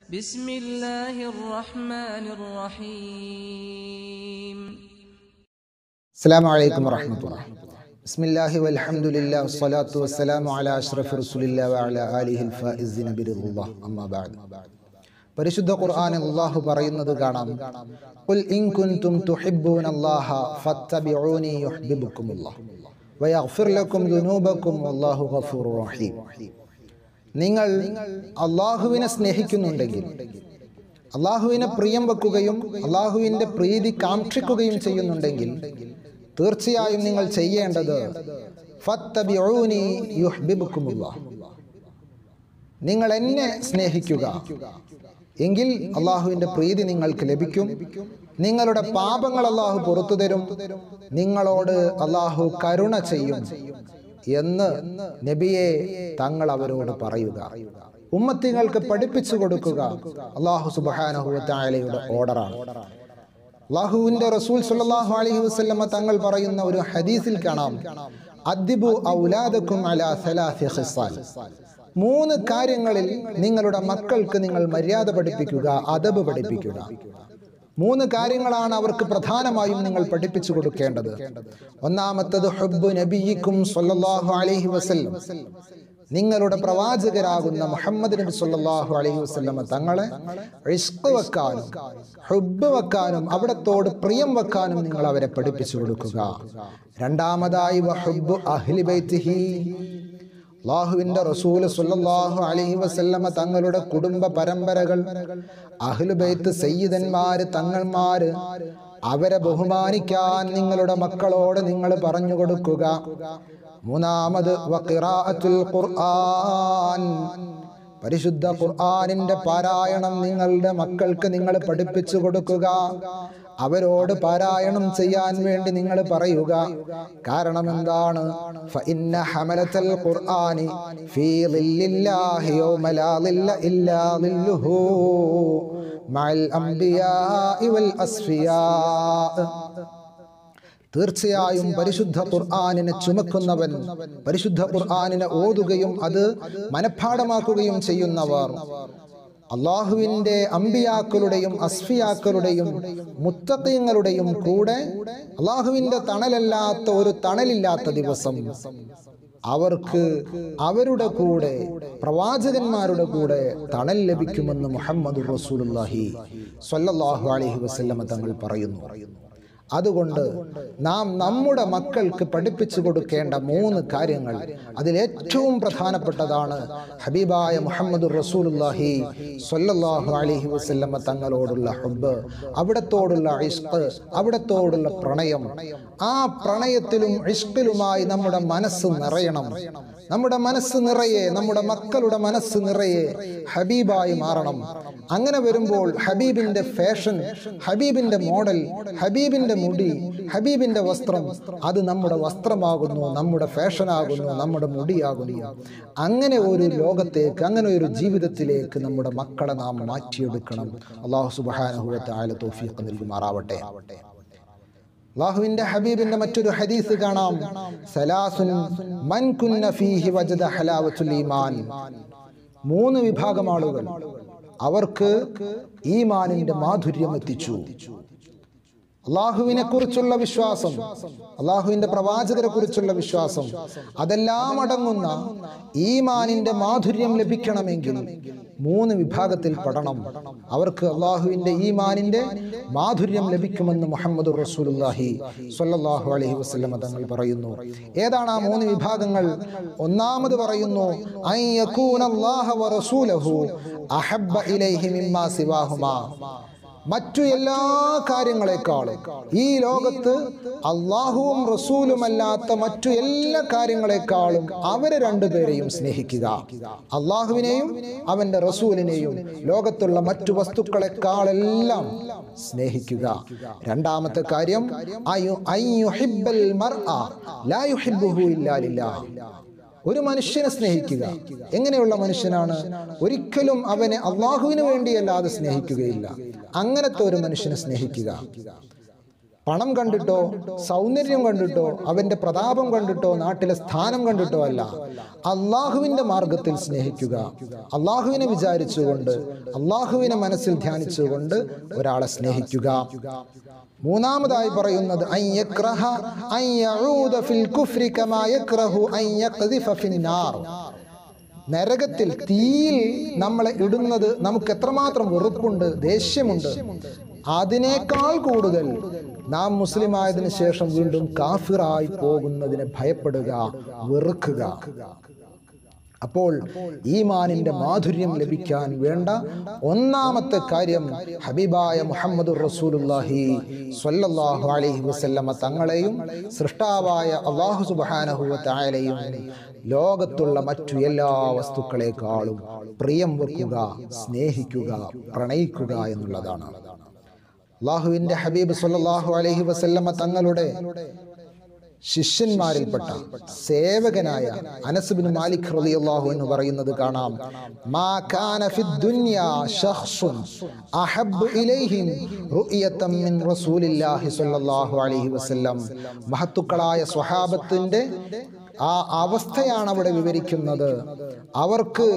بسم الله الرحمن الرحيم السلام عليكم ورحمة الله بسم الله والحمد لله والصلاة والسلام على أشرف رسول الله وعلى آله الفائزين برضا الله أما بعد പരിശുദ്ധ ഖുർആനിൽ അല്ലാഹു പറയുന്നത് കാണാം ഖുൽ ഇൻ കുൻതും തുഹിബ്ബൂന അല്ലാഹ ഫത്തബിഊനി യുഹ്ബിബുക്കുമുല്ലാഹ് വയഗ്ഫിർ ലക്കും ദുനൂബക്കും വല്ലാഹു ഗഫൂറുർ റഹീം നിങ്ങൾ അള്ളാഹുവിനെ സ്നേഹിക്കുന്നുണ്ടെങ്കിൽ അള്ളാഹുവിനെ പ്രിയം വെക്കുകയും അള്ളാഹുവിൻ്റെ പ്രീതി കാക്ഷിക്കുകയും ചെയ്യുന്നുണ്ടെങ്കിൽ തീർച്ചയായും നിങ്ങൾ ചെയ്യേണ്ടത് ഫത്തബിഊനി യുഹ്ബിബുക്കുമുല്ലാഹ് നിങ്ങൾ എന്നെ സ്നേഹിക്കുക എങ്കിൽ അള്ളാഹുവിൻ്റെ പ്രീതി നിങ്ങൾക്ക് ലഭിക്കും നിങ്ങളുടെ പാപങ്ങൾ അള്ളാഹു പുറത്തു തരും നിങ്ങളോട് അള്ളാഹു കരുണ ചെയ്യും എന്ന് നബിയെ തങ്ങൾ അവരോട് പറയുക ഉമ്മത്തിങ്ങൾക്ക് പഠിപ്പിച്ചു കൊടുക്കുക അള്ളാഹു സുബാനഹുവത്തായാലയുടെ ഓർഡറാണ് അള്ളാഹുവിന്റെ റസൂൽ സല്ലല്ലാഹു അലൈഹി വസല്ലമ തങ്ങൾ പറയുന്ന ഒരു ഹദീസിൽ കാണാം അദ്ദിബു ഔലാദക്കും അലാ സലാസി ഖിസാൽ മൂന്ന് കാര്യങ്ങളിൽ നിങ്ങളുടെ മക്കൾക്ക് നിങ്ങൾ മര്യാദ പഠിപ്പിക്കുക അദബ് പഠിപ്പിക്കുക മൂന്ന് കാര്യങ്ങളാണ് അവർക്ക് പ്രധാനമായും നിങ്ങൾ പഠിപ്പിച്ചു കൊടുക്കേണ്ടത് ഒന്നാമത്തത് ഹുബ്ബു നബിയിക്കും സല്ലല്ലാഹു അലൈഹി വസല്ലം നിങ്ങളുടെ പ്രവാചകരാകുന്ന മുഹമ്മദ് നബി സല്ലല്ലാഹു അലൈഹി വസല്ലമ തങ്ങളെ ഇഷ്ക് വെക്കാനും ഹുബ്ബ് വെക്കാനും അവിടത്തോട് പ്രിയം വെക്കാനും നിങ്ങൾ അവരെ പഠിപ്പിച്ചു കൊടുക്കുക രണ്ടാമതായി വഹുബ്ബു അഹ്ലി ബൈത്തിഹി അള്ളാഹുവിന്റെ റസൂല് സുല്ലല്ലാഹു അലൈഹി വസല്ലമ തങ്ങളുടെ കുടുംബ പരമ്പരകൾ അഹ്ലുബൈത്ത് സയ്യിദന്മാര് തങ്ങൾമാര് അവരെ ബഹുമാനിക്കാൻ നിങ്ങളുടെ മക്കളോട് നിങ്ങൾ പറഞ്ഞു കൊടുക്കുക മൂന്നാമത് വഖിറാഅത്തുൽ ഖുർആൻ പരിശുദ്ധ ഖുർആനിന്റെ പാരായണം നിങ്ങളുടെ മക്കൾക്ക് നിങ്ങൾ പഠിപ്പിച്ചു കൊടുക്കുക അവരോട് പാരായണം ചെയ്യാൻ വേണ്ടി നിങ്ങൾ പറയുക കാരണം എന്താണ് ഫഇന്ന ഹമലത്തൽ ഖുർആനി ഫീ ളില്ലാഹി യൗമ ലാ ളില്ല ഇല്ലാ ളില്ലുഹു മഅൽ അംബിയാഇ വൽ അസ്ഫിയാ തീർച്ചയായും പരിശുദ്ധ ഖുർആാനിനെ ചുമക്കുന്നവൻ പരിശുദ്ധ ഖുർആാനിനെ ഓതുകയും അത് മനഃപ്പാടമാക്കുകയും ചെയ്യുന്നവർ അള്ളാഹുവിൻ്റെ അമ്പിയാക്കളുടെയും അസ്ഫിയാക്കളുടെയും മുത്തക്കയങ്ങളുടെയും കൂടെ അള്ളാഹുവിൻ്റെ തണലല്ലാത്ത ഒരു തണലില്ലാത്ത ദിവസം അവർക്ക് അവരുടെ കൂടെ പ്രവാചകന്മാരുടെ കൂടെ തണൽ ലഭിക്കുമെന്ന് മുഹമ്മദ് റസൂലുല്ലാഹി സ്വല്ലല്ലാഹു അലൈഹി വസല്ലമ തങ്ങൾ പറയുന്നു അതുകൊണ്ട് നാം നമ്മുടെ മക്കൾക്ക് പഠിപ്പിച്ചു കൊടുക്കേണ്ട മൂന്ന് കാര്യങ്ങൾ അതിൽ ഏറ്റവും പ്രധാനപ്പെട്ടതാണ് ഹബീബായ മുഹമ്മദ് റസൂലുല്ലാഹി സ്വല്ലല്ലാഹു അലൈഹി വസല്ലമ തങ്ങളോടുള്ള ഹുബ് അവിടത്തോടുള്ള ഇഷ്ക് അവിടത്തോടുള്ള പ്രണയം ആ പ്രണയത്തിലും ഇഷ്കിലുമായി നമ്മുടെ മനസ്സ് നിറയണം നമ്മുടെ മനസ്സ് നിറയെ നമ്മുടെ മക്കളുടെ മനസ്സ് നിറയെ ഹബീബായി മാറണം അങ്ങനെ വരുമ്പോൾ ഹബീബിന്റെ ഫാഷൻ ഹബീബിന്റെ മോഡൽ ഹബീബിന്റെ മുടി ഹബീബിന്റെ വസ്ത്രം അത് നമ്മുടെ വസ്ത്രമാകുന്നു നമ്മുടെ ഫാഷനാകുന്നു നമ്മുടെ മുടിയാകുന്നു അങ്ങനെ ഒരു ലോകത്തേക്ക് അങ്ങനെ ഒരു ജീവിതത്തിലേക്ക് നമ്മുടെ മക്കളെ നാം മാറ്റിയെടുക്കണം അള്ളാഹു സുബാനഹുവത്തെ ആയ തോഫീഖ് നൽകുമാറാവട്ടെ അള്ളാഹുവിന്റെ ഹബീബിന്റെ മറ്റൊരു ഹദീസ് കാണാം സലാസുൻ മൻ കുന്ന ഫീഹി വജദ ഹലാവത്തുൽ ഈമാൻ മൂന്ന് വിഭാഗം ആളുകൾ അവർക്ക് ഈമാനിന്റെ മാധുര്യം എത്തിച്ചു അള്ളാഹുവിനെ കുറിച്ചുള്ള വിശ്വാസം അള്ളാഹുവിന്റെ പ്രവാചകരെ കുറിച്ചുള്ള വിശ്വാസം അതെല്ലാം അടങ്ങുന്ന ഈമാനിന്റെ മാധുര്യം ലഭിക്കണമെങ്കിൽ മൂന്ന് വിഭാഗത്തിൽ പെടണം അവർക്ക് അള്ളാഹുവിന്റെ ഈമാനിന്റെ മാധുര്യം ലഭിക്കുമെന്ന് മുഹമ്മദ് റസൂലുല്ലാഹി സ്വല്ലല്ലാഹു അലൈഹി വസല്ലമ തങ്ങൾ പറയുന്നു ഏതാണ് ആ മൂന്ന് വിഭാഗങ്ങൾ ഒന്നാമത് പറയുന്നു അൻ യകൂന അല്ലാഹ വ റസൂലഹു അഹബ്ബ ഇലൈഹി മിമ്മാ സിവാഹുമാ മറ്റു എല്ലാ കാര്യങ്ങളെക്കാളും ഈ ലോകത്ത് അള്ളാഹുവും റസൂലുമല്ലാത്ത മറ്റു എല്ലാ കാര്യങ്ങളെക്കാളും അവരെ രണ്ടുപേരെയും സ്നേഹിക്കുക അള്ളാഹുവിനെയും അവന്റെ റസൂലിനെയും ലോകത്തുള്ള മറ്റു വസ്തുക്കളെക്കാളെല്ലാം സ്നേഹിക്കുക രണ്ടാമത്തെ കാര്യം അയു- അയ്യുഹിബ്ബൽ മർഅ ലാ യുഹിബ്ബുഹു ഇല്ലാ ലില്ലാഹ്. ഒരു മനുഷ്യനെ സ്നേഹിക്കുക എങ്ങനെയുള്ള മനുഷ്യനാണ് ഒരിക്കലും അവനെ അള്ളാഹുവിന് വേണ്ടിയല്ലാതെ സ്നേഹിക്കുകയില്ല അങ്ങനത്തെ ഒരു മനുഷ്യനെ സ്നേഹിക്കുക പണം കണ്ടിട്ടോ സൗന്ദര്യം കണ്ടിട്ടോ അവന്റെ പ്രതാപം കണ്ടിട്ടോ നാട്ടിലെ സ്ഥാനം കണ്ടിട്ടോ അല്ല അള്ളാഹുവിന്റെ മാർഗത്തിൽ സ്നേഹിക്കുക അള്ളാഹുവിനെ വിചാരിച്ചുകൊണ്ട് അള്ളാഹുവിനെ മനസ്സിൽ ധ്യാനിച്ചുകൊണ്ട് ഒരാളെ സ്നേഹിക്കുക മൂന്നാമതായി പറയുന്നത് അൻ യക്റഹ അൻ യഊദ ഫിൽ കുഫ്രി കമാ യക്റഹു അൻ യഖ്ദിഫ ഫിൻ നാർ നരകത്തിൽ തീയിൽ നമ്മളെ ഇടുന്നത് നമുക്ക് എത്രമാത്രം വെറുപ്പുണ്ട് ദേഷ്യമുണ്ട് അതിനേക്കാൾ കൂടുതൽ നാം മുസ്ലിം ആയതിനു ശേഷം വീണ്ടും കാഫിറായി പോകുന്നതിനെ ഭയപ്പെടുക വെറുക്കുക അപ്പോൾ ഈമാനിന്റെ മാധുര്യം ലഭിക്കാൻ വേണ്ട ഒന്നാമത്തെ കാര്യം ഹബീബായ മുഹമ്മദ് റസൂലുല്ലാഹി സ്വല്ലല്ലാഹു അലൈഹി വസല്ലമ തങ്ങളെയും സൃഷ്ടാവായ അള്ളാഹു സുബ്ഹാനഹു തായാലെയും ലോകത്തുള്ള മറ്റു എല്ലാ വസ്തുക്കളെക്കാളും പ്രിയം വെക്കുക സ്നേഹിക്കുക പ്രണയിക്കുക എന്നുള്ളതാണ് അള്ളാഹുവിന്റെ ഹബീബ് സല്ലല്ലാഹു അലൈഹി വസല്ലമ തങ്ങളുടെ ശിഷ്യന്മാരിൽപ്പെട്ട സേവകനായ അനസ്ബിൻ മാലിക് റളിയല്ലാഹു എന്ന് പറയുന്നത് കാണാം മാ കാന ഫിദ് ദുനിയാ ശഖ്സുൻ അഹബ്ബു ഇലൈഹിം റുഅയതൻ മിൻ റസൂലില്ലാഹി സ്വല്ലല്ലാഹു അലൈഹി വസല്ലം മഹത്തുക്കളായ സ്വഹാബത്തിന്റെ ആ അവസ്ഥയാണ് അവിടെ വിവരിക്കുന്നത് അവർക്ക്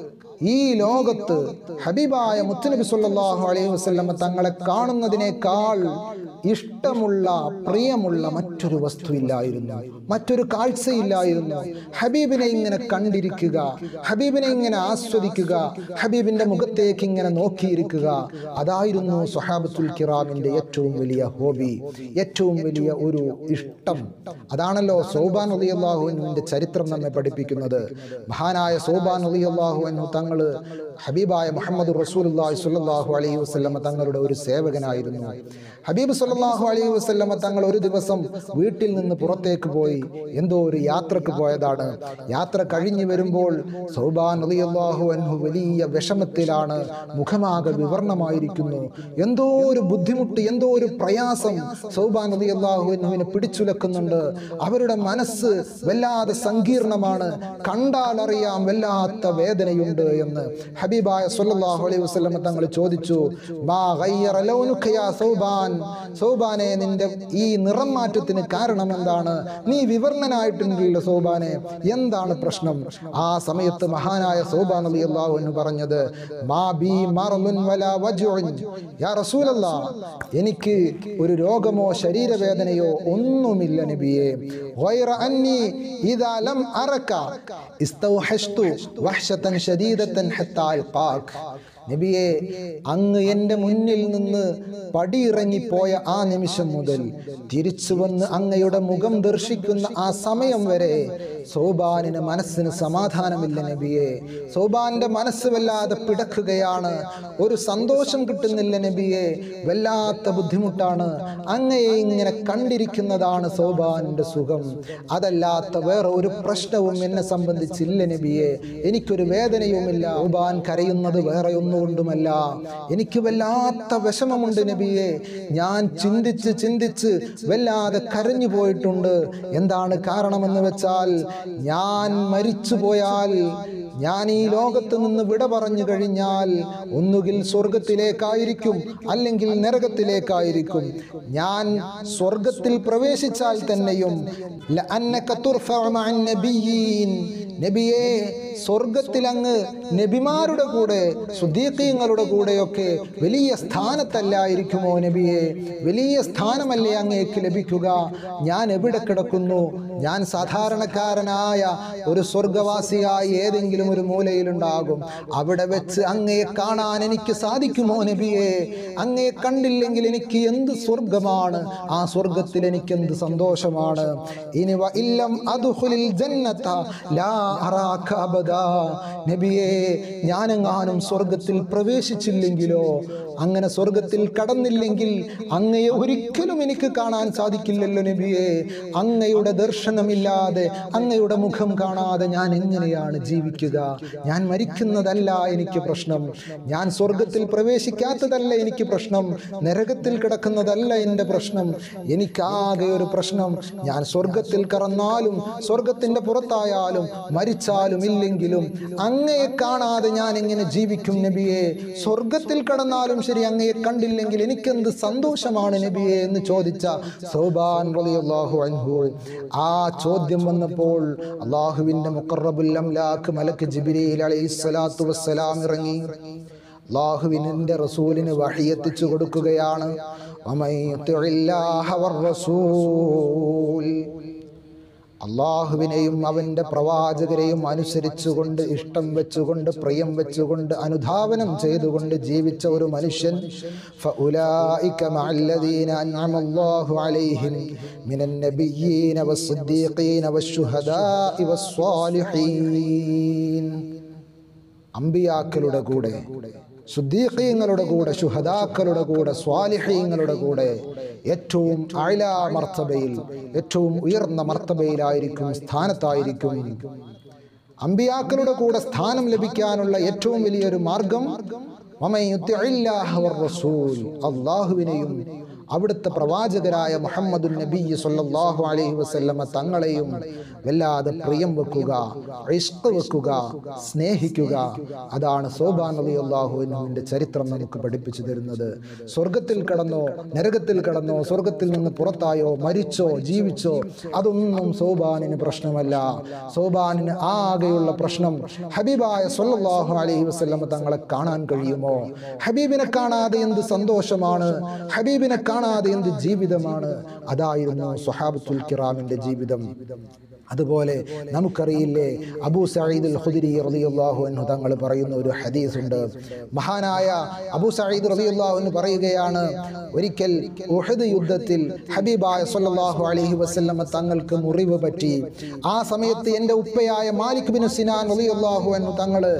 ഈ ലോകത്ത് ഹബീബായ മുത്തുനബി സല്ലല്ലാഹു അലൈഹി വസല്ലമ തങ്ങളെ കാണുന്നതിനേക്കാൾ ഇഷ്ടമുള്ള പ്രിയമുള്ള മറ്റൊരു വസ്തു ഇല്ലായിരുന്നു മറ്റൊരു കാഴ്ചയില്ലായിരുന്നു ഹബീബിനെ ഇങ്ങനെ കണ്ടിരിക്കുക ഹബീബിനെ ഇങ്ങനെ ആസ്വദിക്കുക ഹബീബിന്റെ മുഖത്തേക്ക് ഇങ്ങനെ നോക്കിയിരിക്കുക അതായിരുന്നു സ്വഹാബത്തുൽ കിറാമിന്റെ ഏറ്റവും വലിയ ഹോബി ഏറ്റവും വലിയ ഒരു ഇഷ്ടം അതാണല്ലോ സൗബാൻ അലി അള്ളാഹുവിന്റെ ചരിത്രം നമ്മെ പഠിപ്പിക്കുന്നത് മഹാനായ സൗബാൻ അലി അള്ളാഹു തങ്ങള് ഹബീബായ മുഹമ്മദ് റസൂലുള്ളാഹി സ്വല്ലല്ലാഹു അലൈഹി വസല്ലമ തങ്ങളുടെ ഒരു സേവകനായിരുന്നു ഹബീബ് സ്വല്ലല്ലാഹു അലൈഹി വസല്ലമ തങ്ങൾ ഒരു ദിവസം വീട്ടിൽ നിന്ന് പുറത്തേക്ക് പോയി എന്തോ ഒരു യാത്രക്ക് പോയതാണ് യാത്ര കഴിഞ്ഞു വരുമ്പോൾ സൗബാൻ റളിയല്ലാഹു അൻഹു വലിയ വിഷമത്തിലാണ് മുഖമാകെ വിവർണമായിരിക്കുന്നു എന്തോ ഒരു ബുദ്ധിമുട്ട് എന്തോ ഒരു പ്രയാസം സൗബാൻ റളിയല്ലാഹു അൻഹുവിനെ പിടിച്ചുലക്കുന്നുണ്ട് അവരുടെ മനസ്സ് വല്ലാതെ സങ്കീർണമാണ് കണ്ടാൽ അറിയാം വല്ലാത്ത വേദനയുണ്ട് എന്ന് ഹബീബായ സല്ലല്ലാഹു അലൈഹി വസല്ലം തങ്ങൾ ചോദിച്ചു മാ ഗയ്യറ ലൗനുക യാ സൗബാൻ സൗബാനെ നിന്റെ ഈ നിറം മാറ്റത്തിന് കാരണം എന്താണ് നീ വിവർണനായിട്ടുണ്ടല്ലോ സൗബാനെ എന്താണ് പ്രശ്നം ആ സമയത്ത് മഹാനായ സൗബാൻ റളിയല്ലാഹു അൻഹു പറഞ്ഞത് മാ ബി മറലുൻ വലാ വജ്ഉൻ യാ റസൂലല്ലാ എനിക്ക് ഒരു രോഗമോ ശരീരവേദനയോ ഒന്നുമില്ല നബിയെ غير أني إذا لم أرك استوحشت وحشة شديدة حتى ألقاك നബിയെ അങ്ങ് എൻ്റെ മുന്നിൽ നിന്ന് പടിയിറങ്ങിപ്പോയ ആ നിമിഷം മുതൽ തിരിച്ചു വന്ന് അങ്ങയുടെ മുഖം ദർശിക്കുന്ന ആ സമയം വരെ സോബാനിന് മനസ്സിന് സമാധാനമില്ല നബിയെ സോബാന്റെ മനസ്സ് വല്ലാതെ പിടക്കുകയാണ് ഒരു സന്തോഷം കിട്ടുന്നില്ല നബിയെ വല്ലാത്ത ബുദ്ധിമുട്ടാണ് അങ്ങയെ ഇങ്ങനെ കണ്ടിരിക്കുന്നതാണ് സോബാനിന്റെ സുഖം അതല്ലാത്ത വേറെ ഒരു പ്രശ്നവും എന്നെ സംബന്ധിച്ചില്ല നബിയെ എനിക്കൊരു വേദനയുമില്ല സോബാൻ കരയുന്നത് വേറെ ഒന്നുകൊണ്ടുമല്ല എനിക്ക് വല്ലാത്ത വിഷമമുണ്ട് നബിയെ ഞാൻ ചിന്തിച്ച് ചിന്തിച്ച് വല്ലാതെ കരഞ്ഞു പോയിട്ടുണ്ട് എന്താണ് കാരണമെന്ന് വെച്ചാൽ ഞാൻ മരിച്ചു പോയാൽ ഞാൻ ഈ ലോകത്ത് നിന്ന് വിട പറഞ്ഞു കഴിഞ്ഞാൽ ഒന്നുകിൽ സ്വർഗത്തിലേക്കായിരിക്കും അല്ലെങ്കിൽ നരകത്തിലേക്കായിരിക്കും ഞാൻ സ്വർഗത്തിൽ പ്രവേശിച്ചാൽ തന്നെയും ലഅന്നക തുർഫഉ മഅൻ നബിയ്യീൻ നബിയെ സ്വർഗത്തിൽ അങ്ങ് നബിമാരുടെ കൂടെ സുദ്ദീഖീങ്ങളുടെ കൂടെയൊക്കെ വലിയ സ്ഥാനത്തല്ലായിരിക്കുമോ നബിയെ വലിയ സ്ഥാനമല്ലേ അങ്ങേക്ക് ലഭിക്കുക ഞാൻ എവിടെ കിടക്കുന്നു ഞാൻ സാധാരണക്കാരനായ ഒരു സ്വർഗവാസിയായി ഏതെങ്കിലും ഒരു മൂലയിലുണ്ടാകും അവിടെ വെച്ച് അങ്ങയെ കാണാൻ എനിക്ക് സാധിക്കുമോ നബിയെ അങ്ങയെ കണ്ടില്ലെങ്കിൽ എനിക്ക് എന്ത് സ്വർഗമാണ് ആ സ്വർഗത്തിൽ എനിക്ക് എന്ത് സന്തോഷമാണ് ഇനി വ ഇല്ലം അദ്ഖുലിൽ ജന്നത ലാ അറാക അബദാ നബിയെ ഞാനെങ്ങാനും സ്വർഗത്തിൽ പ്രവേശിച്ചില്ലെങ്കിലോ അങ്ങനെ സ്വർഗത്തിൽ കടന്നില്ലെങ്കിൽ അങ്ങയെ ഒരിക്കലും എനിക്ക് കാണാൻ സാധിക്കില്ലല്ലോ നബിയെ അങ്ങയുടെ ദർശനമില്ലാതെ അങ്ങയുടെ മുഖം കാണാതെ ഞാൻ എങ്ങനെയാണ് ജീവിക്കുക ഞാൻ മരിക്കുന്നതല്ല എനിക്ക് പ്രശ്നം ഞാൻ സ്വർഗത്തിൽ പ്രവേശിക്കാത്തതല്ല എനിക്ക് പ്രശ്നം നരകത്തിൽ കിടക്കുന്നതല്ല എൻ്റെ പ്രശ്നം എനിക്കാകെ ഒരു പ്രശ്നം ഞാൻ സ്വർഗത്തിൽ കറന്നാലും സ്വർഗത്തിൻ്റെ പുറത്തായാലും മരിച്ചാലും ഇല്ലെങ്കിലും അങ്ങയെ കാണാതെ ഞാൻ എങ്ങനെ ജീവിക്കും നബിയെ സ്വർഗത്തിൽ കടന്നാലും ശരി അങ്ങയെ കണ്ടില്ലെങ്കിൽ എനിക്കെന്ത് സന്തോഷമാണ് നബിയെ എന്ന് ചോദിച്ച സൗബാൻ റളിയല്ലാഹു അൻഹു ആ ചോദ്യം വന്നപ്പോൾ അള്ളാഹുവിന്റെ മുഖറബുൽ അംലാക്ക് മലക്ക് ജിബ്രീൽ അലൈഹിസ്സലാത്തു വസ്സലാം ഇറങ്ങി അള്ളാഹുവിൻ്റെ റസൂലിന് വഹിയെത്തിച്ചു കൊടുക്കുകയാണ് വമൻ യുത്തിഇല്ലാഹ വർ-റസൂൽ. അള്ളാഹുവിനെയും അവൻ്റെ പ്രവാചകരെയും അനുസരിച്ചുകൊണ്ട് ഇഷ്ടം വെച്ചുകൊണ്ട് പ്രിയം വെച്ചുകൊണ്ട് അനുധാവനം ചെയ്തുകൊണ്ട് ജീവിച്ച ഒരു മനുഷ്യൻ فأولئك مع الذين أنعم الله عليهم من النبيين والصديقين والشهداء والصالحين അമ്പിയാക്കളുടെ കൂടെ സുദ്ദീഖീങ്ങളുടെ കൂടെ ശുഹദാക്കളുടെ കൂടെ സ്വാലിഹീങ്ങളുടെ കൂടെ ഏറ്റവും അഴലാ മർത്തബയിൽ ഏറ്റവും ഉയർന്ന മർത്തബയിലായിരിക്കും സ്ഥാനത്തായിരിക്കും അമ്പിയാക്കളുടെ കൂടെ സ്ഥാനം ലഭിക്കാനുള്ള ഏറ്റവും വലിയൊരു മാർഗം വമൻ യുത്തിഇല്ലാഹ വർ-റസൂൽ. അള്ളാഹുവിനെയും അവിടുത്തെ പ്രവാചകരായ മുഹമ്മദ് നബി സല്ലല്ലാഹു അലൈഹി വസല്ലമ തങ്ങളെയും വല്ലാതെ പ്രിയം വെക്കുക ഇഷ്ക വെക്കുക സ്നേഹിക്കുക അതാണ് സോബാൻ അലി അള്ളാഹുവിൻ്റെ ചരിത്രം നമുക്ക് പഠിപ്പിച്ചു തരുന്നത് സ്വർഗത്തിൽ കടന്നോ നരകത്തിൽ കടന്നോ സ്വർഗത്തിൽ നിന്ന് പുറത്തായോ മരിച്ചോ ജീവിച്ചോ അതൊന്നും സോബാനിന് പ്രശ്നമല്ല സോബാനിന് ആകെയുള്ള പ്രശ്നം ഹബീബായ സല്ലല്ലാഹു അലൈഹി വസല്ലമ തങ്ങളെ കാണാൻ കഴിയുമോ ഹബീബിനെ കാണാതെ എന്ത് സന്തോഷമാണ് ഹബീബിനെ കാണാതെ എന്ത് ജീവിതമാണ് അതായിരുന്നു സ്വഹാബത്തുൽ കിറാമിന്റെ ജീവിതം അതുപോലെ നമുക്കറിയില്ലേ അബൂ സഈദ് അൽ ഖുദരി റളിയല്ലാഹു അൻഹു തങ്ങൾ പറയുന്ന ഒരു ഹദീസ് ഉണ്ട് മഹാനായ അബൂ സഈദ് റളിയല്ലാഹു അൻഹു പറയുകയാണ് ഒരിക്കൽ ഉഹദ് യുദ്ധത്തിൽ ഹബീബായ സല്ലല്ലാഹു അലൈഹി വസല്ലമ തങ്ങൾക്ക് മുറിവ് പറ്റി ആ സമയത്ത് എൻ്റെ ഉപ്പയായ മാലിക് ബിൻ സിനാൻ റളിയല്ലാഹു അൻഹു തങ്ങള്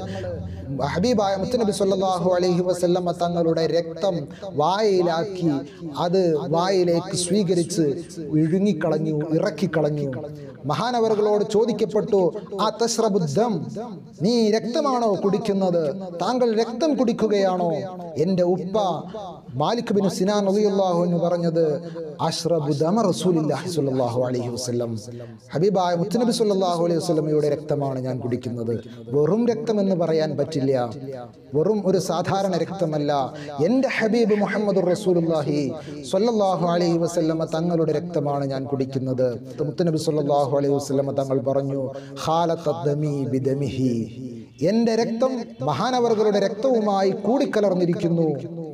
ഹബീബായ മുത്തനബി സല്ലല്ലാഹു അലൈഹി വസല്ലമ തങ്ങളുടെ രക്തം വായയിലാക്കി അത് വായിലേക്ക് സ്വീകരിച്ച് വിഴുങ്ങിക്കളഞ്ഞു ഇറക്കിക്കളഞ്ഞു മഹാനവറുകളോട് ചോദിക്കപ്പെട്ടു ആ തശ്രബുദ്ധം നീ രക്തമാണോ കുടിക്കുന്നത് താങ്കൾ രക്തം കുടിക്കുകയാണോ എൻ്റെ ഉപ്പ മാലിക് ബിൻ സിനാൻ റളിയല്ലാഹു എന്ന് പറഞ്ഞത് അഷ്റബു ദമ റസൂലില്ലാഹി സ്വല്ലല്ലാഹു അലൈഹി വസല്ലം ഹബീബായ മുത്തനബി സ്വല്ലല്ലാഹു അലൈഹി വസല്ലമയുടെ രക്തമാണ് ഞാൻ കുടിക്കുന്നത് വെറും രക്തം എന്ന് പറയാൻ പറ്റില്ല വെറും ഒരു സാധാരണ രക്തമല്ല എൻ്റെ ഹബീബ് മുഹമ്മദ് റസൂലുള്ളാഹി സ്വല്ലല്ലാഹു അലൈഹി വസല്ലമ തങ്ങളുടെ രക്തമാണ് ഞാൻ കുടിക്കുന്നത് മുത്തനബി സ്വല്ലല്ലാഹു അലൈഹി വസല്ലമ തങ്ങൾ പറഞ്ഞു ഖാലത്തദ്ദമി ബിദമിഹി എൻ്റെ രക്തം മഹാനവറുകളുടെ രക്തവുമായി കൂടിക്കലർന്നിരിക്കുന്നു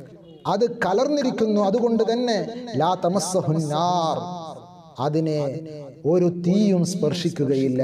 അത് കലർന്നിരിക്കുന്നു അതുകൊണ്ട് തന്നെ ലാ തമസ്സഹുന്നാർ അതിനെ ഒരു തീയും സ്പർശിക്കുകയില്ല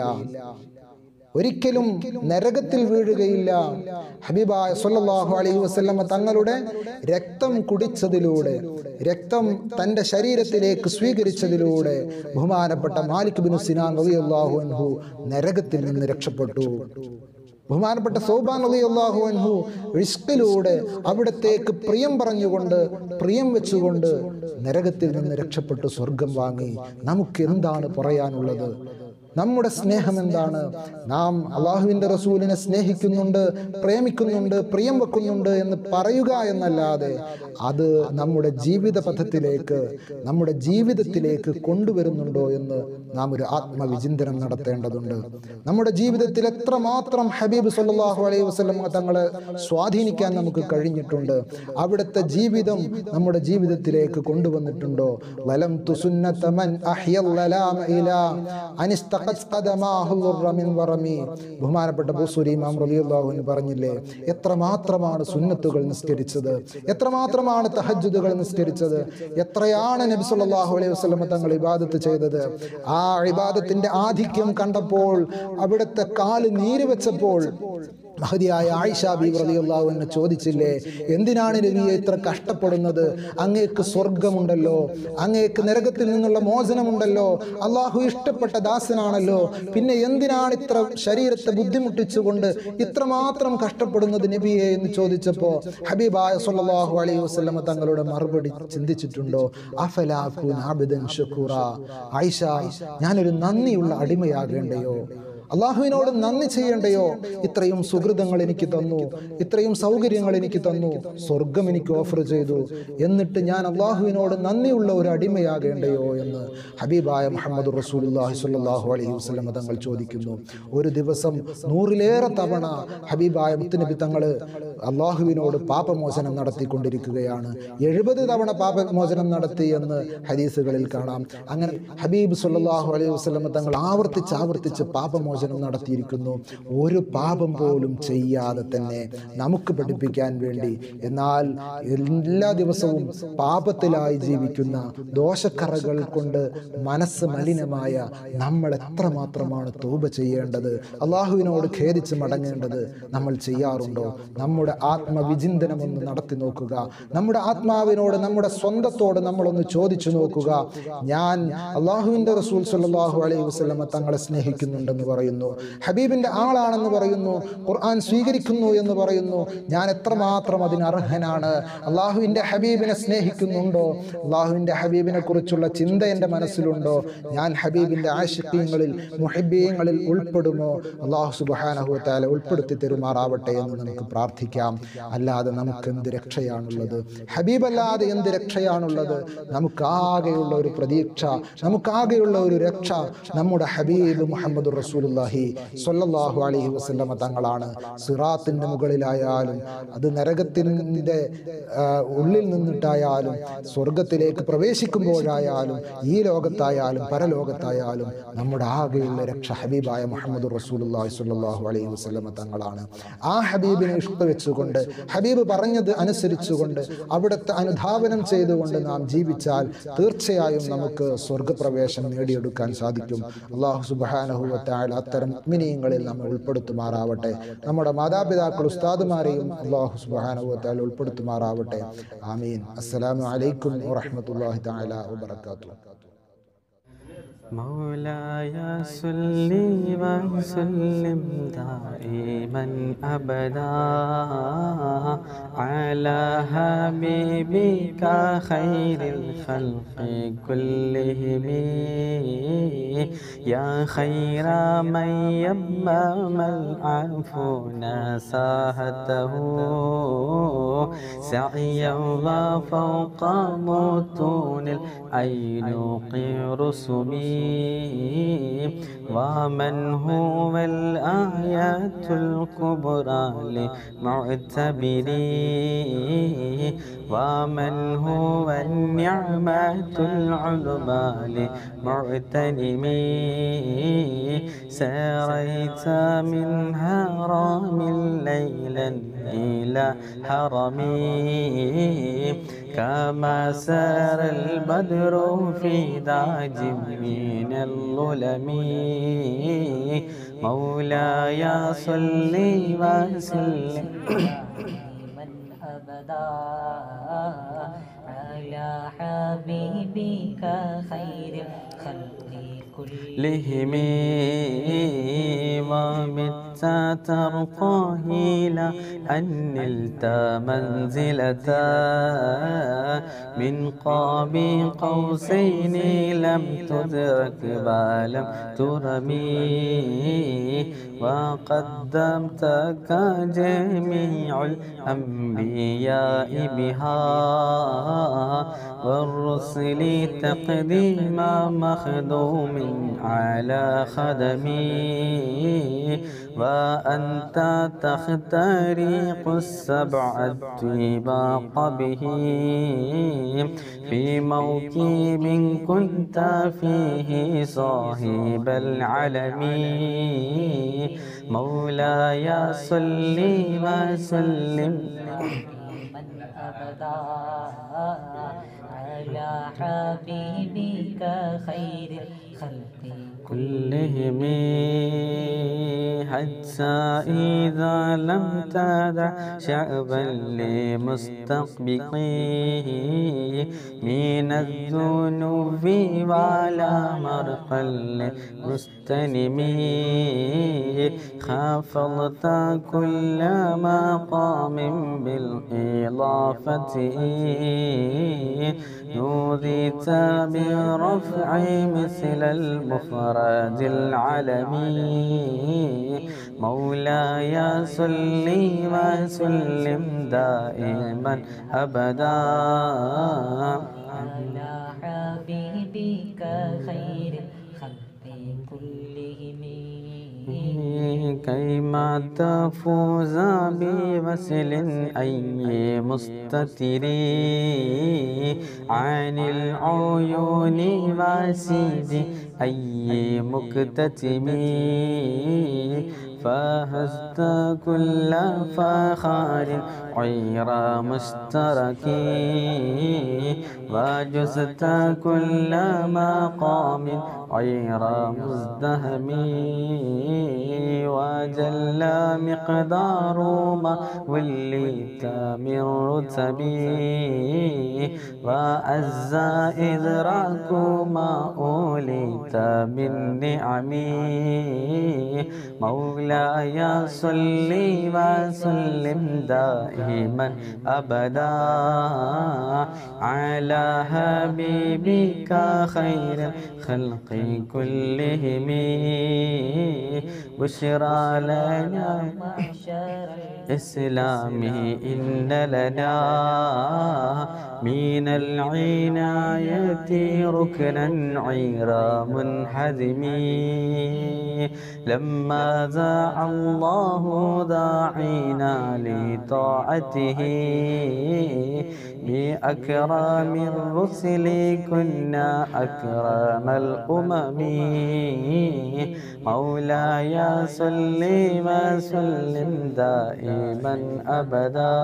ഒരിക്കലും നരകത്തിൽ വീഴുകയില്ല ഹബീബായ സല്ലല്ലാഹു അലൈഹി വസല്ലമ തങ്ങളുടെ രക്തം കുടിച്ചതിലൂടെ രക്തം തൻ്റെ ശരീരത്തിലേക്ക് സ്വീകരിച്ചതിലൂടെ ബഹുമാനപ്പെട്ട മാലിക് ബിൻ സിനാൻ റളിയല്ലാഹു അൻഹു നരകത്തിൽ നിന്ന് രക്ഷപ്പെട്ടു ബഹുമാനപ്പെട്ട സൗബാൻ അലി അള്ളാഹു അൻഹു റിസ്കിലൂടെ അവിടത്തേക്ക് പ്രിയം പറഞ്ഞുകൊണ്ട് പ്രിയം വെച്ചുകൊണ്ട് നരകത്തിൽ നിന്ന് രക്ഷപ്പെട്ടു സ്വർഗം വാങ്ങി നമുക്ക് എന്താണ് പറയാനുള്ളത് നമ്മുടെ സ്നേഹം എന്താണ് നാം അള്ളാഹുവിൻ്റെ റസൂലിനെ സ്നേഹിക്കുന്നുണ്ട് പ്രേമിക്കുന്നുണ്ട് പ്രിയം വെക്കുന്നുണ്ട് എന്ന് പറയുക എന്നല്ലാതെ അത് നമ്മുടെ ജീവിത പഥത്തിലേക്ക് നമ്മുടെ ജീവിതത്തിലേക്ക് കൊണ്ടുവരുന്നുണ്ടോ എന്ന് നാം ഒരു ആത്മവിചിന്തനം നടത്തേണ്ടതുണ്ട് നമ്മുടെ ജീവിതത്തിൽ എത്രമാത്രം ഹബീബ് സല്ലല്ലാഹു അലൈഹി വസല്ലം തങ്ങളെ സ്വാധീനിക്കാൻ നമുക്ക് കഴിഞ്ഞിട്ടുണ്ട് അവിടുത്തെ ജീവിതം നമ്മുടെ ജീവിതത്തിലേക്ക് കൊണ്ടുവന്നിട്ടുണ്ടോ വലം തുസുന്നത മൻ അഹ്യൽ ലലാമ ഇലാ അനിസ്തഖത് ഖദമാഹു ളുർറ മിൻ വറമി ബഹുമാനപ്പെട്ട ബൂസൂരി ഇമാം റളിയല്ലാഹു അൻഹു പറഞ്ഞില്ലേ എത്രമാത്രമാണ് സുന്നത്തുകൾ നിസ്കരിച്ചത് എത്രമാത്രമാണ് തഹജ്ജുദുകൾ നിസ്കരിച്ചത് എത്രയാണ് നബി സല്ലല്ലാഹു അലൈഹി വസല്ലം തങ്ങൾ ഇബാദത്ത് ചെയ്തത് ആ ഇബാദത്തിന്റെ ആധിക്യം കണ്ടപ്പോൾ അവിടുത്തെ കാല് നീര് വെച്ചപ്പോൾ മഹതിയായ ആയിഷ ബീബ് റളിയല്ലാഹു അൻഹ ചോദിച്ചില്ലേ എന്തിനാണ് നബിയെ ഇത്ര കഷ്ടപ്പെടുന്നത് അങ്ങേക്ക് സ്വർഗമുണ്ടല്ലോ അങ്ങേക്ക് നരകത്തിൽ നിന്നുള്ള മോചനമുണ്ടല്ലോ അള്ളാഹു ഇഷ്ടപ്പെട്ട ദാസനാണല്ലോ പിന്നെ എന്തിനാണ് ഇത്ര ശരീരത്തെ ബുദ്ധിമുട്ടിച്ചുകൊണ്ട് ഇത്രമാത്രം കഷ്ടപ്പെടുന്നത് നബിയെ എന്ന് ചോദിച്ചപ്പോ ഹബീബായ സല്ലല്ലാഹു അലൈഹി വസല്ലമ തങ്ങളുടെ മറുപടി ചിന്തിച്ചിട്ടുണ്ടോ അഫലാഖുൻ അബ്ദൻ ഷുക്കൂറ ആയിഷ ഞാനൊരു നന്ദിയുള്ള അടിമയാകേണ്ടയോ അള്ളാഹുവിനോട് നന്ദി ചെയ്യണ്ടയോ ഇത്രയും സുഹൃതങ്ങൾ എനിക്ക് തന്നു ഇത്രയും സൗകര്യങ്ങൾ എനിക്ക് തന്നു സ്വർഗം എനിക്ക് ഓഫർ ചെയ്തു എന്നിട്ട് ഞാൻ അള്ളാഹുവിനോട് നന്ദിയുള്ള ഒരു അടിമയാകേണ്ടയോ എന്ന് ഹബീബായ മുഹമ്മദ് റസൂലുള്ളാഹി സ്വല്ലല്ലാഹു അലൈഹി വസല്ലം തങ്ങൾ ചോദിക്കുന്നു ഒരു ദിവസം നൂറിലേറെ തവണ ഹബീബായ മുത്തുനബി തങ്ങൾ അള്ളാഹുവിനോട് പാപമോചനം നടത്തിക്കൊണ്ടിരിക്കുകയാണ് എഴുപത് തവണ പാപമോചനം നടത്തി എന്ന് ഹദീസുകളിൽ കാണാം അങ്ങനെ ഹബീബ് സല്ലല്ലാഹു അലൈഹി വസല്ലം തങ്ങൾ ആവർത്തിച്ച് ആവർത്തിച്ച് പാപമോചനം നടത്തിയിരിക്കുന്നു ഒരു പാപം പോലും ചെയ്യാതെ തന്നെ നമുക്ക് പഠിപ്പിക്കാൻ വേണ്ടി എന്നാൽ എല്ലാ ദിവസവും പാപത്തിലായി ജീവിക്കുന്ന ദോഷക്കറകൾ കൊണ്ട് മനസ്സ് മലിനമായ നമ്മൾ എത്രമാത്രമാണ് തൂബ ചെയ്യേണ്ടത് അള്ളാഹുവിനോട് ഖേദിച്ച് മടങ്ങേണ്ടത് നമ്മൾ ചെയ്യാറുണ്ടോ നമ്മുടെ ആത്മവിചിന്തനം ഒന്ന് നടത്തി നോക്കുക നമ്മുടെ ആത്മാവിനോട് നമ്മുടെ സ്വന്തത്തോട് നമ്മളൊന്ന് ചോദിച്ചു നോക്കുക ഞാൻ അള്ളാഹുവിൻ്റെ റസൂൽ സല്ലല്ലാഹു അലൈഹി വസല്ലമ തങ്ങളെ സ്നേഹിക്കുന്നുണ്ടെന്ന് പറയുന്നു ഹബീബിൻ്റെ ആളാണെന്ന് പറയുന്നു ഖുർആൻ സ്വീകരിക്കുന്നു എന്ന് പറയുന്നു ഞാൻ എത്രമാത്രം അതിന് അർഹനാണ് അള്ളാഹുവിൻ്റെ ഹബീബിനെ സ്നേഹിക്കുന്നുണ്ടോ അള്ളാഹുവിൻ്റെ ഹബീബിനെ കുറിച്ചുള്ള ചിന്ത എൻ്റെ മനസ്സിലുണ്ടോ ഞാൻ ഹബീബിൻ്റെ ആശിക്യങ്ങളിൽ മുഹിബീയങ്ങളിൽ ഉൾപ്പെടുമോ അള്ളാഹു സുബാനഹു താല ഉൾപ്പെടുത്തി തെരുമാറാവട്ടെ എന്ന് നമുക്ക് പ്രാർത്ഥിക്കാം അല്ലാതെ നമുക്ക് എന്ത് രക്ഷയാണുള്ളത് ഹബീബ് അല്ലാതെ എന്ത് രക്ഷയാണുള്ളത് നമുക്കാകെയുള്ള ഒരു പ്രതീക്ഷ നമുക്കാകെയുള്ള ഒരു രക്ഷ നമ്മുടെ ഹബീബ് മുഹമ്മദ് റസൂലുല്ലാഹി സ്വല്ലല്ലാഹു അലൈഹി വസല്ലമ തങ്ങളാണ് സിറാത്തിൻ്റെ മുകളിലായാലും അത് നരകത്തിൻ്റെ ആ, ഉള്ളിൽ നിന്നിട്ടായാലും സ്വർഗത്തിലേക്ക് പ്രവേശിക്കുമ്പോഴായാലും ഈ ലോകത്തായാലും പരലോകത്തായാലും നമ്മുടെ ആകെയുള്ള രക്ഷ ഹബീബായ മുഹമ്മദ് റസൂലുള്ളാഹി സ്വല്ലല്ലാഹു അലൈഹി വസല്ലമ തങ്ങളാണ് ആ ഹബീബിനെ ഇഷ്ടവെച്ചുകൊണ്ട് ഹബീബ് പറഞ്ഞത് അനുസരിച്ചുകൊണ്ട് അവിടുത്തെ അനുധാവനം ചെയ്തുകൊണ്ട് നാം ജീവിച്ചാൽ തീർച്ചയായും നമുക്ക് സ്വർഗപ്രവേശം നേടിയെടുക്കാൻ സാധിക്കും അള്ളാഹു സുബാനഹുവത്തായ അത്തരം മിനിയങ്ങളിൽ നമ്മൾ ഉൾപ്പെടുത്തുമാറാവട്ടെ നമ്മുടെ മാതാപിതാക്കൾ ഉസ്താദുമാരെയും അള്ളാഹു സുബാനഹുവത്തായ ഉൾപ്പെടുത്തുമാറാവട്ടെ ആമീൻ അസ്സലാമു അലൈക്കും വറഹ്മത്തുള്ളാഹി തആല വബറകാതുഹു مولاي صل وسلم دائما ابدا على حبيبك خير الخلق كلهم يا خير من يمم العفو نساهته سعيا وفوق متون الأينوق رسمي ومن هو الآيات الكبرى لمعتبري ومن هو النعمة العلمى لمعتنمي سريت من هرم ليلا إلى حرمي كما سار البدر في داج من الظلم مولاي صل وسلم من أبدا على حبيبك خير الخلق كلهم لهم ومت ترقى إلى أن نلت منزلة من قاب قوسين لم تدرك ولم ترمي وقدمتك جميع الأنبياء بها والرسل تقديم مخدوم على خدمي وأنت تخترق السبع الطباق به في موكب كنت فيه صاحب العلم مولاي صل وسلم من أبدا على حبيبك خير الخلق كلهم حتى إذا لم تدع شعبا لمستقبقيه من الذنوب ولا مرقا لمستنم خافضت كل مقام بالإضافة نوديت برفع مثل المفرد العلمي مولاي صل وسلم دائما أبدا على حبيبك خير الخلق كلهم كيما تفوز بوسل أي مستتر عن العيون وسيد أي مكتتم فهزت كل فخار غير مشترك وجزت كل مقام غير مزدهم وجل مقدار ما وليت من رتبي وأز إدراك ما أوليت من نعمي مولاي صل وسلم دائما أبدا على حبيبك خير الخلق كلهم بشرى لنا معشر إسلامي إن لنا من العناية ركنا عيرا منحدم لما ذاع الله داعينا لطاعته بأكرم الرسل كنا أكرم الأمم مولاي صل وسلم دائما أبدا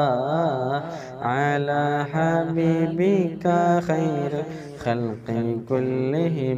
على حبيبك خير خلق كلهم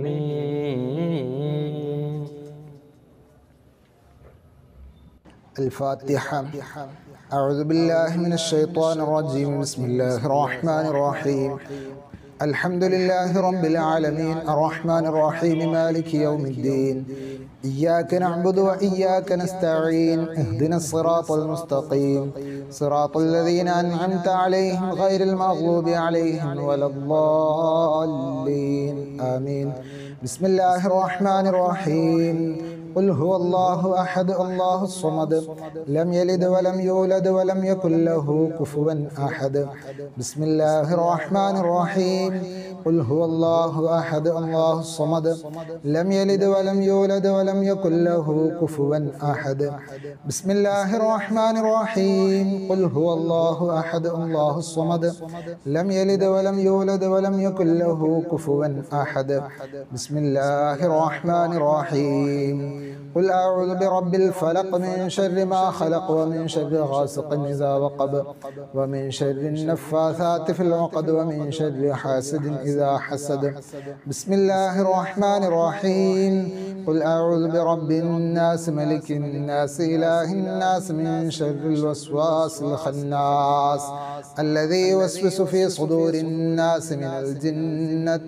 الفاتحة أعوذ بالله من الشيطان الرجيم بسم الله الرحمن الرحيم الحمد لله رب العالمين الرحمن الرحيم مالك يوم الدين إياك نعبد وإياك نستعين اهدنا الصراط المستقيم صراط الذين أنعمت عليهم غير المغضوب عليهم ولا الضالين آمين بسم الله الرحمن الرحيم قل هو الله أحد الله الصمد لم يلد ولم يولد ولم يكن له كفوا أحد بسم الله الرحمن الرحيم قل هو الله أحد الله الصمد لم يلد ولم يولد ولم يكن له كفوا أحد بسم الله الرحمن الرحيم قل هو الله أحد الله الصمد لم يلد ولم يولد ولم يكن له كفوا أحد بسم الله الرحمن الرحيم قل أعوذ برب الفلق من شر ما خلق ومن شر غاسق إذا وقب ومن شر النفاثات في العقد ومن شر حاسد إذا حسد بسم الله الرحمن الرحيم قل أعوذ برب الناس ملك الناس إله الناس من شر الوسواس الخناس الذي يوسوس في صدور الناس من الجنة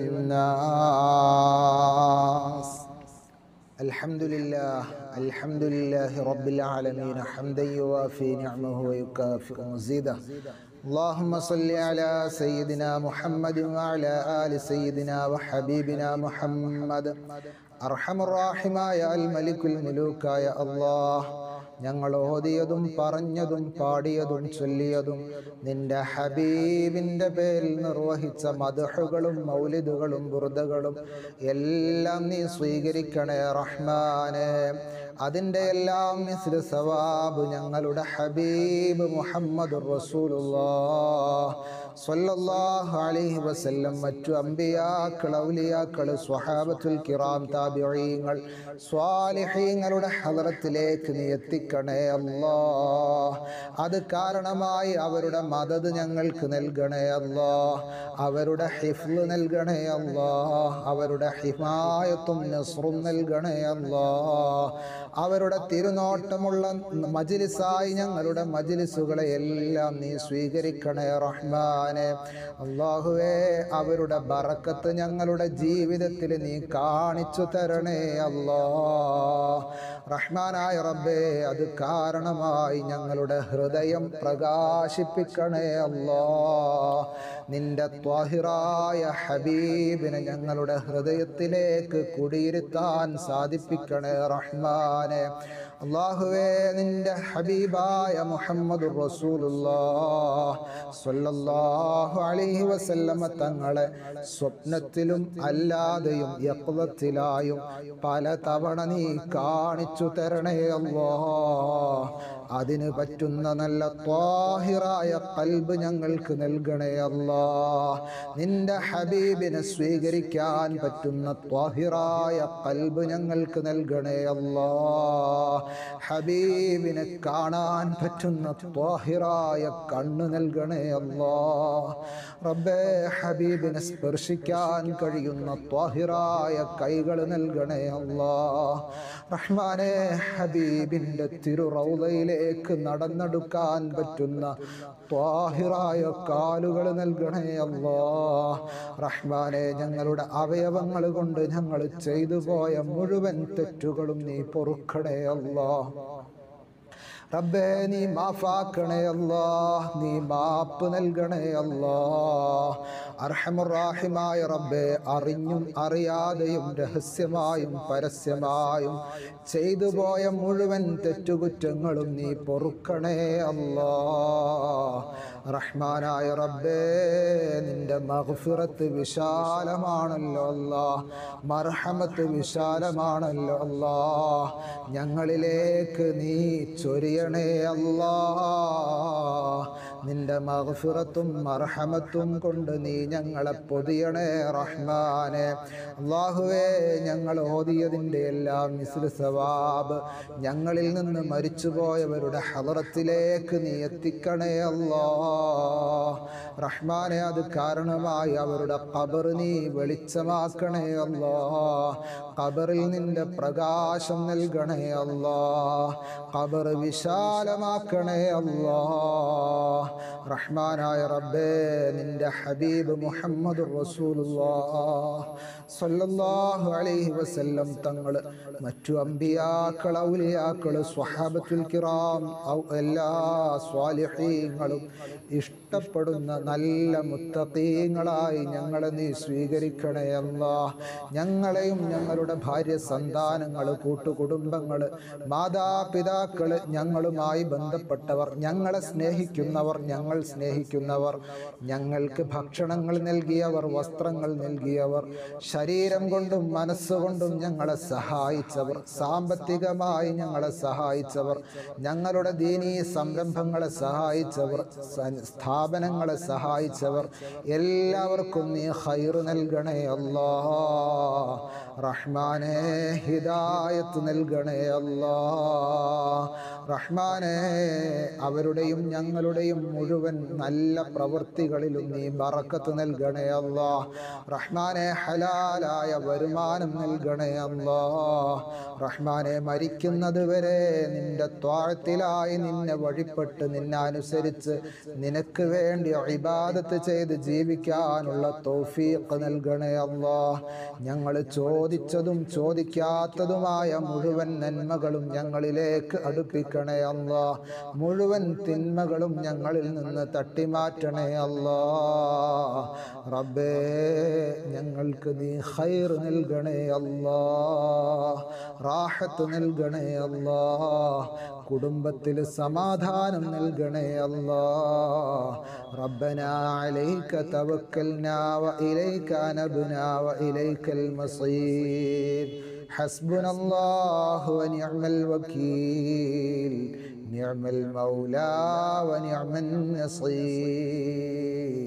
والناس الحمد لله الحمد لله رب العالمين حمدا يوافي نعمه ويكافئ مزيده اللهم صل على سيدنا محمد وعلى آل سيدنا وحبيبنا محمد അർഹമുറാഹിമായ അൽ മലിക്കുൽ മുലൂക്കായ അള്ളാഹ് ഞങ്ങൾ ഓതിയതും പറഞ്ഞതും പാടിയതും ചൊല്ലിയതും നിന്റെ ഹബീബിന്റെ പേരിൽ നിർവഹിച്ച മദഹുകളും മൗലിദുകളും ബുറുദകളും എല്ലാം നീ സ്വീകരിക്കണേ റഹ്മാനെ അതിൻ്റെ എല്ലാം മിസ്ല സവാബ് ഞങ്ങളുടെ ഹബീബ് മുഹമ്മദ് റസൂലുള്ളാഹ് സ്വല്ലല്ലാഹു അലൈഹി വസല്ലം മറ്റു അമ്പിയാക്കൾ ഔലിയാക്കൾ സ്വഹാബത്തുൽ കിറാം താബിഈങ്ങൾ സ്വാലിഹീങ്ങളുടെ ഹദറത്തിലേക്ക് നീ എത്തിക്കണേ അല്ലാ അത് കാരണമായി അവരുടെ മദത് ഞങ്ങൾക്ക് നൽകണേ അല്ലാ അവരുടെ ഹിഫ്ല് നൽകണേ അല്ലാ അവരുടെ ഹിമായത്തും നസ്റും നൽകണേ അല്ലാ അവരുടെ തിരുനോട്ടമുള്ള മജിലിസായി ഞങ്ങളുടെ മജിലിസുകളെ എല്ലാം നീ സ്വീകരിക്കണേ റഹ്മാനെ അള്ളാഹുവേ അവരുടെ ബറക്കത്ത് ഞങ്ങളുടെ ജീവിതത്തിൽ നീ കാണിച്ചു തരണേ അല്ലാ റഹ്മാനായ റബ്ബേ അത് കാരണമായി ഞങ്ങളുടെ ഹൃദയം പ്രകാശിപ്പിക്കണേ അല്ലാ നിന്റെ ത്വാഹിറായ ഹബീബിനെ ഞങ്ങളുടെ ഹൃദയത്തിലേക്ക് കുടിയിരുത്താൻ സാധിപ്പിക്കണേ റഹ്മാനെ അള്ളാഹുവേ നിന്റെ ഹബീബായ മുഹമ്മദ് സ്വല്ലല്ലാഹു അലൈഹി വസല്ലമ തങ്ങളെ സ്വപ്നത്തിലും അല്ലാതെയും യക്വത്തിലായും പല തവണ നീ കാണിച്ചു തരണേ അല്ലാ അതിന് പറ്റുന്ന നല്ല ത്വാഹിറായ കൽബ് ഞങ്ങൾക്ക് നൽകണേ അല്ലാ നിന്റെ ഹബീബിനെ സ്വീകരിക്കാൻ പറ്റുന്ന ത്വാഹിറായ കൽബ് ഞങ്ങൾക്ക് നൽകണേ അല്ലാ ഹബീബിനെ കാണാൻ പറ്റുന്ന ത്വാഹിറായ കണ്ണ് നൽകണേ അല്ലാ റബ്ബേ ഹബീബിനെ സ്പർശിക്കാൻ കഴിയുന്ന ത്വാഹിറായ കൈകൾ നൽകണേ അല്ലാ റഹ്മാനെ ഹബീബിൻ്റെ തിരുറൗലയിലേക്ക് നടന്നെടുക്കാൻ പറ്റുന്ന ത്വാഹിറായ കാലുകൾ നൽകണേ അല്ലാ റഹ്മാനെ ഞങ്ങളുടെ അവയവങ്ങൾ കൊണ്ട് ഞങ്ങൾ ചെയ്തു പോയ മുഴുവൻ തെറ്റുകളും നീ പൊറുക്കണേ അല്ലാ റബ്ബേ നീ മാഫാക്കണേ അല്ലാ നീ മാപ്പ് നൽകണേ അല്ലാ അർഹമുറാഹിമായ റബ്ബേ അറിഞ്ഞും അറിയാതെയും രഹസ്യമായും പരസ്യമായും ചെയ്തു പോയ മുഴുവൻ തെറ്റുകുറ്റങ്ങളും നീ പൊറുക്കണേ അല്ലാ റഹ്മാനായ റബ്ബേ നിന്റെ മഗ്ഫിറത്ത് വിശാലമാണല്ലോ അല്ലാ മർഹമത്ത് വിശാലമാണല്ലോ അല്ലാ ഞങ്ങളിലേക്ക് നീ ചൊരിയണേ അല്ലാ നിന്റെ മഗ്ഫിറത്തും മർഹമത്തും കൊണ്ട് നീ ഞങ്ങളെ പൊതിയണേ റഹ്മാനെ അള്ളാഹുവേ ഞങ്ങൾ ഓതിയതിൻ്റെ എല്ലാം മിസ്ലു സവാബ് ഞങ്ങളിൽ നിന്ന് മരിച്ചുപോയവരുടെ ഹലറത്തിലേക്ക് നീ എത്തിക്കണേ അല്ലാ റഹ്മാനെ അത് കാരണമായി അവരുടെ ഖബർ നീ വെളിച്ചമാക്കണേ അല്ലാ ഖബറിൽ നിന്റെ പ്രകാശം നൽകണേ അല്ലാ ഖബർ വിശാലമാക്കണേ അല്ലാ റഹ്മാനായ റബ്ബേ നിന്റെ ഹബീബ് മുഹമ്മദ് സല്ലല്ലാഹു അലൈഹി വസല്ലം തങ്ങൾ മറ്റു അമ്പിയാക്കൾ ഔലിയാക്കൾ സ്വഹാബത്തുൽ കിറാം ഔ- എല്ലാ സ്വാലിഹീങ്ങളും ഇഷ്ടപ്പെടുന്ന നല്ല മുത്തഖീങ്ങളായി ഞങ്ങളെ നീ സ്വീകരിക്കണേ അല്ലാ ഞങ്ങളെയും ഞങ്ങളുടെ ഭാര്യ സന്താനങ്ങൾ കൂട്ടുകുടുംബങ്ങൾ മാതാപിതാക്കൾ ഞങ്ങളുമായി ബന്ധപ്പെട്ടവർ ഞങ്ങളെ സ്നേഹിക്കുന്നവർ ഞങ്ങൾ സ്നേഹിക്കുന്നവർ ഞങ്ങൾക്ക് ഭക്ഷണങ്ങൾ നൽകിയവർ വസ്ത്രങ്ങൾ നൽകിയവർ ശരീരം കൊണ്ടും മനസ്സുകൊണ്ടും ഞങ്ങളെ സഹായിച്ചവർ സാമ്പത്തികമായി ഞങ്ങളെ സഹായിച്ചവർ ഞങ്ങളുടെ ദീനീ സംരംഭങ്ങളെ സഹായിച്ചവർ സ- സ്ഥാപനങ്ങളെ സഹായിച്ചവർ എല്ലാവർക്കും നീ ഹൈറ് നൽകണേ അല്ലാ റഹ്മാനെ ഹിദായത്ത് നൽകണേ അല്ലാ റഹ്മാനെ അവരുടെയും ഞങ്ങളുടെയും മുഴുവൻ നല്ല പ്രവൃത്തികളിലും നീ ബറക്കത്ത് നൽകണേ അല്ലാ റഹ്മാനെ ഹലാലായ വരുമാനം നൽകണേ അല്ലാ റഹ്മാനെ മരിക്കുന്നത് വരെ നിന്റെ ത്വാഴത്തിലായി നിന്നെ വഴിപ്പെട്ട് നിന്നെ അനുസരിച്ച് നിനക്ക് വേണ്ടി ഇബാദത്ത് ചെയ്ത് ജീവിക്കാനുള്ള തൗഫീഖ് നൽകണേ അല്ലാ ഞങ്ങൾ ചോദിച്ചതും ചോദിക്കാത്തതുമായ മുഴുവൻ നന്മകളും ഞങ്ങളിലേക്ക് അടുപ്പിക്കണേ അല്ലാ മുഴുവൻ തിന്മകളും ഞങ്ങളിൽ നിന്ന് തട്ടിമാറ്റണേ അല്ലാ റബ്ബേ ഞങ്ങൾക്ക് നീ ഖൈർ നൽകണേ അല്ലാ റാഹത്ത് നൽകണേ അല്ലാ കുടുംബത്തിൽ സമാധാനം നൽകണേ അല്ലാ ربنا عليك توكلنا وإليك نبنا وإليك المصير حسبنا الله ونعم الوكيل نعم المولى ونعم النصير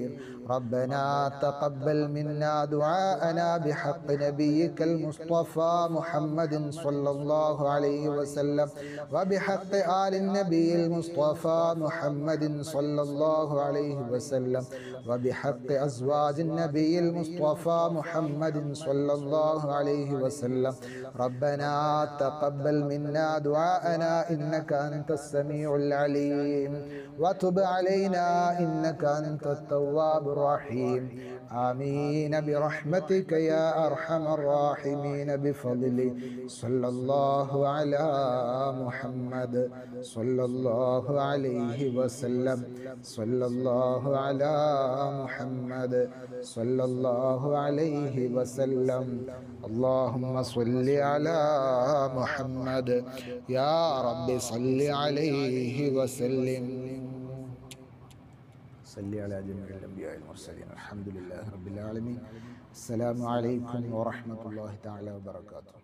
ربنا تقبل منا دعاءنا بحق نبيك المصطفى محمد صلى الله عليه وسلم وبحق آل النبي المصطفى محمد صلى الله عليه وسلم وبحق أزواج النبي المصطفى محمد صلى الله عليه وسلم ربنا تقبل منا دعاءنا إنك أنت السميع العليم وتب علينا إنك أنت التواب الرحيم آمين برحمتك يا أرحم الراحمين بفضل صلى الله على محمد صلى الله عليه وسلم صلى الله على محمد صلى الله عليه وسلم اللهم صل على محمد يا رب صل عليه وسلم صل على جميع الأنبياء والمرسلين الحمد لله رب العالمين السلام عليكم ورحمة الله تعالى وبركاته